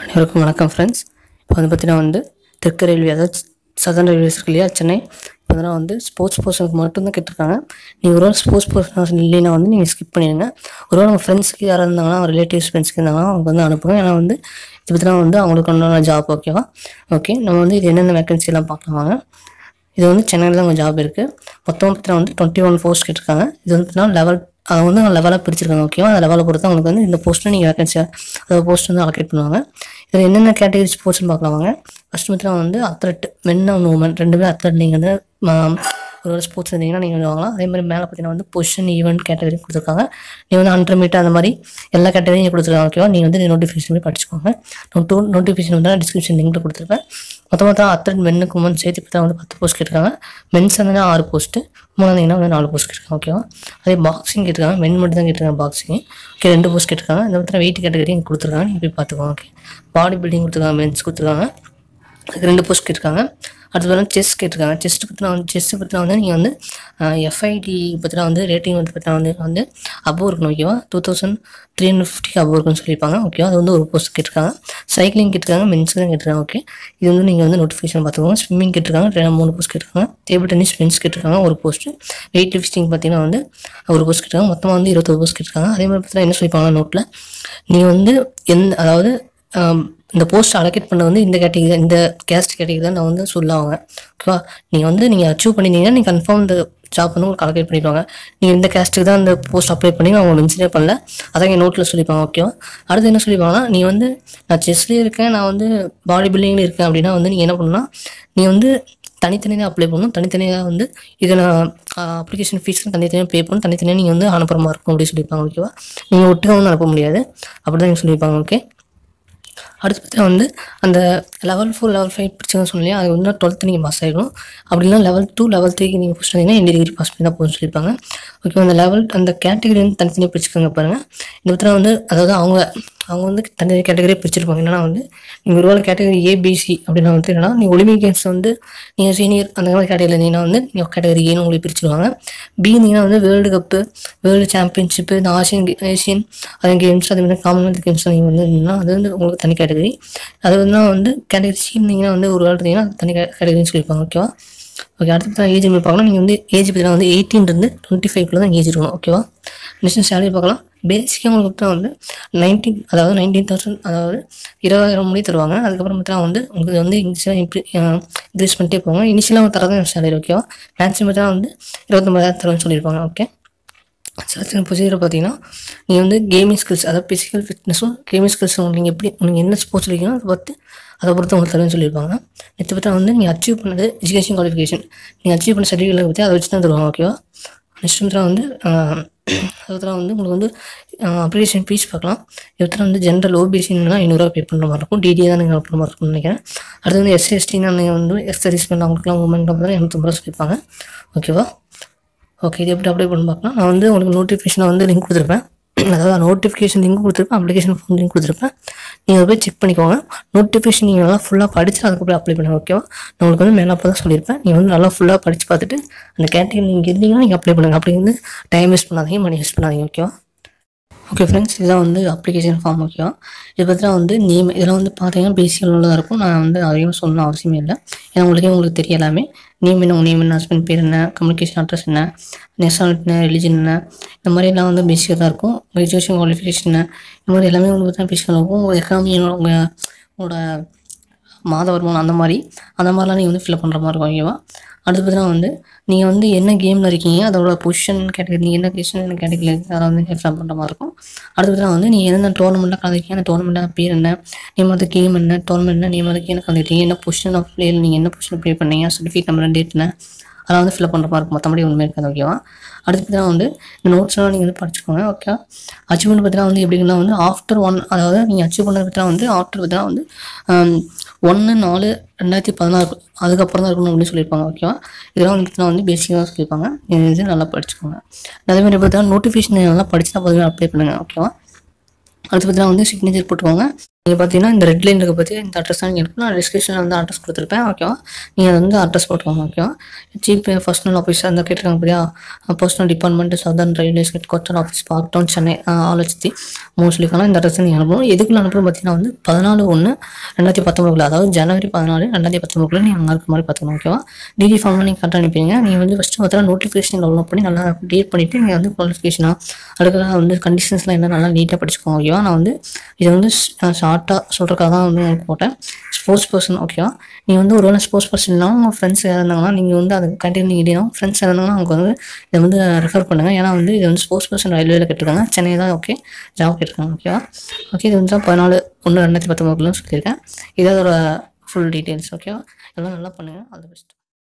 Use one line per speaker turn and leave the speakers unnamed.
அனைவருக்கும் வணக்கம் ஃப்ரெண்ட்ஸ் இப்போ வந்து பார்த்தீங்கன்னா வந்து தெற்கு ரயில்வே அதாவது சதர்ன் ரயில்வேஸ் இருக்கு இல்லையா சென்னை இப்போ அதெல்லாம் வந்து ஸ்போர்ட்ஸ் பர்சனுக்கு மட்டும்தான் கேட்டிருக்காங்க நீங்கள் ஒரு ஸ்போர்ட்ஸ் பர்சன் இல்லைன்னா வந்து நீங்கள் ஸ்கிப் பண்ணிடுங்க ஒருவேளை உங்கள் ஃப்ரெண்ட்ஸ்க்கு யாராக இருந்தாங்கன்னா ரிலேட்டிவ்ஸ் ஃப்ரெண்ட்ஸ்க்கு இருந்தாங்கன்னா அவங்க வந்து அனுப்புங்க ஏன்னா வந்து இது பற்றினா வந்து அவங்களுக்கு உண்டான ஜாப் ஓகேவா ஓகே நம்ம வந்து இது என்னென்ன வேகன்சி எல்லாம் பார்க்கலாம் வாங்க இது வந்து சென்னையில் தான் உங்கள் ஜாப் இருக்குது மொத்தம் பார்த்தீங்கன்னா வந்து டுவெண்ட்டி ஒன் போஸ்ட் கேட்டிருக்காங்க இது வந்து பார்த்தீங்கன்னா லெவல் அதை வந்து லெவலாக பிரிச்சிருக்காங்க ஓகேவா அந்த லெவலை பொறுத்து அவங்களுக்கு வந்து இந்த போஸ்ட்டில் நீங்கள் வேகன்சி அதாவது போஸ்ட் வந்து அலோகேட் பண்ணுவாங்க இதில் என்னென்ன கேட்டகரி ஸ்போர்ட்ஸ்னு பார்க்கலாம் வாங்க ஃபஸ்ட் பார்த்தீங்கன்னா வந்து அத்லெட் மென் அண்ட் உமன் ரெண்டுமே அத்லெட் நீங்கள் வந்து ம- ஒரு ஸ்போர்ட்ஸ் இருந்தீங்கன்னா நீங்கள் வந்து வாங்கலாம் அதே மாதிரி மேலே பார்த்தீங்கன்னா வந்து பொசிஷன் ஈவெண்ட் கேட்டகரி கொடுத்துருக்காங்க நீங்கள் வந்து ஹண்ட்ரட் மீட்டர் அந்த மாதிரி எல்லா கேட்டகரியும் கொடுத்துருக்காங்க ஓகேவா நீங்கள் வந்து நோட்டிஃபிகேஷன் போய் படிச்சுக்கோங்க நோட்டு நோட்டிஃபிகேஷன் வந்து டிஸ்கிரிப்ஷன் லிங்க்ல கொடுத்துருப்பேன் மொத்தமாக தான் அத்லட் மென்னுக்கு உமன் சேர்த்து பார்த்தா வந்து பத்து போஸ்ட் கேட்டிருக்காங்க மென்ஸ் வந்து ஆறு போஸ்ட்டு மூணாந்தீங்கன்னா வந்து நாலு போஸ்ட் கேட்டிருக்காங்க ஓகேவா அதே பாக்ஸிங் கேட்டிருக்காங்க மென் மட்டும் தான் கேட்டிருக்காங்க பாக்ஸிங் ஓகே ரெண்டு போஸ்ட் கேட்டிருக்காங்க இந்த மாதிரி வெயிட் கேட்டகரி இங்கே கொடுத்துருக்காங்க நீங்கள் போய் பார்த்துக்கோங்க ஓகே பாடி பில்டிங் கொடுத்துருக்காங்க மென்ஸ் கொடுத்துருக்காங்க அதுக்கு ரெண்டு போஸ்ட் கேட்டிருக்காங்க அடுத்து வந்து செஸ் கேட்டிருக்காங்க செஸ் பற்றினா வந்து செஸ் பற்றினா வந்து நீங்கள் வந்து எஃப்ஐடி பற்றினா வந்து ரேட்டிங் வந்து பற்றினா வந்து வந்து அபோவ் இருக்கணும் ஓகேவா two thousand three hundred fifty above இருக்குன்னு சொல்லியிருப்பாங்க ஓகேவா அது வந்து ஒரு போஸ்ட் கேட்டிருக்காங்க சைக்கிளிங் கேட்டிருக்காங்க மென்ஸ்க்கு தான் கேட்டிருக்காங்க ஓகே இது வந்து நீங்கள் வந்து நோட்டிஃபிகேஷன் பார்த்துக்கோங்க ஸ்விம்மிங் கேட்டிருக்காங்க ரெண்டு மூணு போஸ்ட் கேட்டிருக்காங்க டேபிள் டென்னிஸ் மென்ஸ் கேட்டிருக்காங்க ஒரு போஸ்ட்டு வெயிட் லிஃப்டிங் பார்த்தீங்கன்னா வந்து ஒரு போஸ்ட் கேட்டிருக்காங்க மொத்தமாக வந்து இருபத்தொரு போஸ்ட் கேட்டிருக்காங்க அதே மாதிரி பார்த்தீங்கன்னா என்ன சொல்லியிருப்பாங்க நோட்டில் நீங்கள் வந்து எந்த அதாவது ஆம், இந்த போஸ்ட் அலோகேட் பண்ண வந்து இந்த கேட்டகரி இந்த கேஸ்ட் கேட்டகரி தான் நான் வந்து சொல்லுவாங்க ஓகேவா நீங்கள் வந்து நீங்கள் அச்சீவ் பண்ணிட்டீங்கன்னா நீங்கள் கன்ஃபார்ம் இந்த ஜாப் வந்து உங்களுக்கு அலோகேட் பண்ணிடுவாங்க நீங்கள் இந்த கேஸ்ட்டுக்கு தான் இந்த போஸ்ட் அப்ளை பண்ணி அவங்க மென்ஷனே பண்ணல அதான் எங்கள் நோட்டில் சொல்லிப்பாங்க ஓகேவா அடுத்து என்ன சொல்லிப்பாங்கன்னா நீ வந்து நான் செஸ்லேயே இருக்கேன் நான் வந்து பாடி பில்டிங்லேயும் இருக்கேன் அப்படின்னா வந்து நீங்கள் என்ன பண்ணணும்னா நீ வந்து தனித்தனியாக அப்ளை பண்ணணும் தனித்தனியாக வந்து இதை நான் அப்ளிகேஷன் ஃபீஸ் தனித்தனியாக பே பண்ணணும் தனித்தனியாக நீங்கள் வந்து அனுப்புகிற மாதிரி இருக்கும் அப்படின்னு சொல்லியிருப்பாங்க ஓகேவா நீங்கள் ஒட்டுக்க வந்து அனுப்ப முடியாது அப்படி தான் சொல்லியிருப்பாங்க ஓகே அடுத்து பார்த்தா வந்து அந்த லெவல் ஃபோர் லெவல் ஃபைவ் பிடிச்சவங்க சொன்னீங்க அது வந்து டுவெல்த்து நீங்கள் பாஸ் ஆகிடணும் அப்படின்னா லெவல் டூ லெவல் த்ரீக்கு நீங்கள் ஃபஸ்ட் வந்தீங்கன்னா எந்த டிகிரி பாஸ் பண்ணி தான் போகணும்னு சொல்லியிருப்பாங்க ஓகே அந்த லெவல் அந்த கேட்டகரி வந்து தனித்தனியாக பிரிச்சுக்கோங்க பாருங்கள் இந்த பத்திரம் வந்து அதாவது அவங்க அவங்க வந்து தனி கேட்டகரி பிரிச்சிருப்பாங்க என்னன்னா வந்து நீங்கள் ஒருவேளை கேட்டகரி ஏபிசி அப்படின்னா வந்து என்னன்னா நீங்கள் ஒலிம்பிக் கேம்ஸ் வந்து நீங்கள் சீனியர் அந்த மாதிரி கேட்டகரியில் இருந்தீங்கன்னா வந்து நீங்கள் கேட்டகரி ஏன்னு உங்களுக்கு பிரிச்சிருவாங்க பி இருந்தீங்கன்னா வந்து வேர்ல்டு கப்பு வேர்ல்டு சாம்பியன்ஷிப்பு இந்த ஆசியன் கே- ஏசியன் அது கேம்ஸ் அதே மாதிரி காமன்வெல்த் கேம்ஸ் நீங்கள் வந்து இருந்தீங்கன்னா அது வந்து உங்களுக்கு தனி கேட்டகரி அது வந்து வந்து கேட்டகரி சி இருந்தீங்கன்னா வந்து ஒரு வேலை இருந்தீங்கன்னா அது தனி கேட்டகரின்னு சொல்லியிருப்பாங்க ஓகேவா ஓகே அடுத்து பார்த்தா ஏஜ் பார்க்கலாம் நீங்கள் வந்து ஏஜ் பார்த்தீங்கன்னா வந்து 18 இருந்து டுவெண்ட்டி ஃபைவ்க்குள்ள தான் ஏஜ் இருக்கணும் ஓகேவா நெக்ஸ்ட் சேலரி பார்க்கலாம் பேசிக்காக உங்களுக்கு பார்த்தா வந்து நைன்டீன் அதாவது நைன்டீன் தௌசண்ட் அதாவது இருபதாயிரம் மணி தருவாங்க அதுக்கப்புறம் பார்த்தா வந்து உங்களுக்கு வந்து இன்க்ரீஸாக இம்ப்ரூ இன்க்ரீஸ் பண்ணிட்டே போவாங்க இனிஷியலாக தரதான் சேலரி ஓகேவா மேக்ஸிமம் பார்த்தா வந்து இருபத்தொம்பதாயிரம் தருவேன்னு சொல்லியிருப்பாங்க ஓகே செலக்ஷன் ப்ரொசீஜர் பார்த்தீங்கன்னா நீங்கள் வந்து கேமிங் ஸ்கில்ஸ் அதாவது ஃபிசிக்கல் ஃபிட்னஸும் கேமிங் ஸ்கில்ஸும் நீங்கள் எப்படி நீங்கள் என்ன ஸ்போர்ட்ஸ் இருக்கீங்களோ அதை பார்த்து அதை பொறுத்து உங்களுக்கு தருவேன்னு சொல்லியிருப்பாங்க நெக்ஸ்ட் பார்த்தா வந்து நீங்கள் அச்சீவ் பண்ணது எஜுகேஷன் குவாலிஃபிகேஷன் நீங்கள் அச்சீவ் பண்ண சர்டிஃபிகேட் பற்றி அதை வச்சு தான் தருவாங்க ஓகேவா நெக்ஸ்ட் வந்து வந்து அதுல வந்து உங்களுக்கு வந்து அப்ளிகேஷன் ஃபீஸ் பார்க்கலாம் இதுல வந்து ஜென்ரல் ஓபிசின்னா ஐநூறுரூவா பே பண்ணுற மாதிரி இருக்கும் டிடிஏ தான் நீங்கள் பண்ணுற மாதிரி இருக்கும்னு நினைக்கிறேன் அடுத்து வந்து எஸ்சி எஸ்டினா நீங்கள் வந்து எக்ஸ் சர்வீஸ் பண்ண அவங்களுக்குலாம் உமன் பார்த்தா எண்ணூற்றம்பது ரூபா சொல்லியிருப்பாங்க ஓகேவா ஓகே இது எப்படி அப்ளை பண்ணி பார்க்கலாம் நான் வந்து உங்களுக்கு நோட்டிஃபிகேஷனை வந்து லிங்க் கொடுத்துருப்பேன் அதாவது நோட்டிஃபிகேஷன் லிங்க் கொடுத்துருப்பேன் அப்ளிகேஷன் ஃபார்ம் லிங்க் கொடுத்துருப்பேன் நீங்கள் போய் செக் பண்ணிக்கோங்க நோட்டிஃபிகேஷன் நீங்கள் நல்லா ஃபுல்லாக படிச்சு அதுக்கப்புறம் அப்ளை பண்ணுங்க ஓகேவா நான் உங்களுக்கு வந்து மேலே தான் சொல்லியிருப்பேன் நீங்கள் வந்து நல்லா ஃபுல்லாக படித்து பார்த்துட்டு அந்த கேட்டகரி நீங்கள் இருந்தீங்கன்னா நீங்கள் அப்ளை பண்ணுங்க அப்படி வந்து டைம் வேஸ்ட் பண்ணாதீங்க மணி வேஸ்ட் பண்ணாதீங்க ஓகேவா ஓகே ஃப்ரெண்ட்ஸ் இதெல்லாம் வந்து அப்ளிகேஷன் ஃபார்ம் ஓகேவா இது பற்றிலாம் வந்து நேம் இதெல்லாம் வந்து பார்த்தீங்கன்னா பேசிக்கல் உள்ளதாக இருக்கும் நான் வந்து அதையும் சொல்லணும் அவசியமே இல்லை ஏன்னா உங்களுக்கே உங்களுக்கு தெரிய எல்லாமே நேம் என்ன நேம் என்ன ஹஸ்பண்ட் பேர் என்ன கம்யூனிகேஷன் அட்ரஸ் என்ன நேஷனாலிட்டி என்ன ரிலிஜன் என்ன இந்த மாதிரி எல்லாம் வந்து பேசிக்காக தான் இருக்கும் உங்கள் எஜுகேஷன் குவாலிஃபிகேஷன் என்ன இந்த மாதிரி எல்லாமே உங்களுக்கு பார்த்தா பேசிக்கலாக இருக்கும் உங்கள் எக்கானமி உங்கள் உங்களோட மாத வருமானம் அந்த மாதிரி அந்த மாதிரிலாம் நீங்கள் வந்து ஃபில்அப் பண்ணுற மாதிரி இருக்கும் ஓகேவா அடுத்து பார்த்தீங்கன்னா வந்து நீங்கள் வந்து என்ன கேமில் இருக்கீங்க அதோட பொசிஷன் கேட்டகரி நீங்கள் என்ன பொசிஷன் என்ன கேட்டகரியில் இருக்குது அதை வந்து ஃபில்அப் பண்ணுற மாதிரி இருக்கும் அடுத்து பார்த்தீங்கன்னா வந்து நீங்கள் எந்த டோர்னமெண்ட்டில் கலந்துருக்கீங்க அந்த டோர்னமெண்ட்டில் பேர் என்ன நேம் ஆஃப் கேம் என்ன டோர்னமெண்ட் என்ன நேம் ஆஃப் என்ன கலந்துருக்கீங்க என்ன பொசிஷன் ஆஃப் பிளேயர் நீங்கள் என்ன பொசிஷன் ப்ளே பண்ணீங்க சர்டிஃபிகேட் நம்பர் டேட் என்ன அதெல்லாம் வந்து ஃபில்அப் பண்ணுற மாதிரி இருக்கும் மற்றபடி ஒன்றுமே இருக்காது ஓகேவா அடுத்து பார்த்தீங்கன்னா வந்து இந்த நோட்ஸ்லாம் நீங்கள் வந்து படிச்சுக்கோங்க ஓகே அச்சீவ்மெண்ட் பார்த்தீங்கன்னா வந்து எப்படின்னா வந்து ஆஃப்டர் ஒன் அதாவது நீங்கள் அச்சீவ் பண்ணது பார்த்தீங்கன்னா வந்து ஆஃப்டர் பார்த்தீங்கன்னா வந்து ஒன்று நாலு ரெண்டாயிரத்தி பதினாறு அதுக்கப்புறம் தான் இருக்கணும் அப்படின்னு சொல்லியிருப்பாங்க ஓகேவா இதெல்லாம் வந்து பார்த்தீங்கன்னா வந்து பேசிக்காக சொல்லியிருப்பாங்க இது இது நல்லா படிச்சுக்கோங்க அதே மாதிரி பார்த்தீங்கன்னா நோட்டிஃபிகேஷன் நல்லா படிச்சுனா பதில் அப்ளை பண்ணுங்கள் ஓகேவா அடுத்து பார்த்தீங்கன்னா வந்து சிக்னேச்சர் போட்டுக்கோங்க நீங்கள் பார்த்தீங்கன்னா இந்த ரெட் லைன் இருக்க பற்றி இந்த அட்ரஸ் தான் நீங்கள் எடுக்கணும் நான் டிஸ்கிரிப்ஷனில் வந்து அட்ரஸ் கொடுத்துருப்பேன் ஓகேவா நீங்கள் அதை வந்து அட்ரஸ் போட்டுக்கோங்க ஓகேவா சீஃப் பர்சனல் ஆஃபீஸ் அந்த கேட்டிருக்காங்க பார்த்தியா personal department southern railways head quarter office park town Chennai ஆலோசித்தி மோஸ்ட்லிக்கான இந்த அட்ரஸ் நீங்கள் அனுப்பணும் எதுக்குள்ள அனுப்பணும் பார்த்தீங்கன்னா வந்து பதினாலு ஒன்று ரெண்டாயிரத்தி பத்தொம்பதுல அதாவது ஜனவரி பதினாலு ரெண்டாயிரத்தி பத்தொம்பதுல நீங்கள் அங்கே இருக்க மாதிரி பார்த்துக்கணும் ஓகேவா டிடி ஃபார்மில் நீங்கள் கரெக்டாக அனுப்பிங்க நீங்கள் வந்து ஃபஸ்ட்டு பார்த்தா நோட்டிஃபிகேஷன் டெவலப் பண்ணி நல்லா டேட் பண்ணிவிட்டு நீங்கள் வந்து குவாலிஃபிகேஷனாக அதுக்கெல்லாம் வந்து கண்டிஷன்ஸ்லாம் என்ன நல்லா நீட்டாக படிச்சுக்கோங்க ஓகேவா நான் வந்து இதை வந்து ஷார்ட்டாக சொல்கிறக்காக தான் வந்து உங்களுக்கு போட்டேன் ஸ்போர்ட்ஸ் பர்சன் ஓகேவா நீங்கள் வந்து ஒரு வேளை ஸ்போர்ட்ஸ் பர்சன் இல்லாமல் உங்கள் ஃப்ரெண்ட்ஸ் இருந்தாங்கன்னா நீங்கள் வந்து அது கண்டினியூ இல்லைனா ஃப்ரெண்ட்ஸ் இருந்தாங்கன்னா அவங்க வந்து இதை வந்து ரெஃபர் பண்ணுங்கள் ஏன்னா வந்து இது வந்து ஸ்போர்ட்ஸ் பர்சன் ரயில்வேல கேட்டிருக்காங்க சென்னை தான் ஓகே ஜாப் கேட்டிருக்காங்க ஓகேவா ஓகே இது வந்து தான் பதினாலு ஒன்று ரெண்டாயிரத்தி பத்தொம்பதுலன்னு சொல்லியிருக்கேன் இதோட ஃபுல் டீட்டெயில்ஸ் ஓகேவா எல்லாம் நல்லா பண்ணுங்கள் ஆல் தி பெஸ்ட்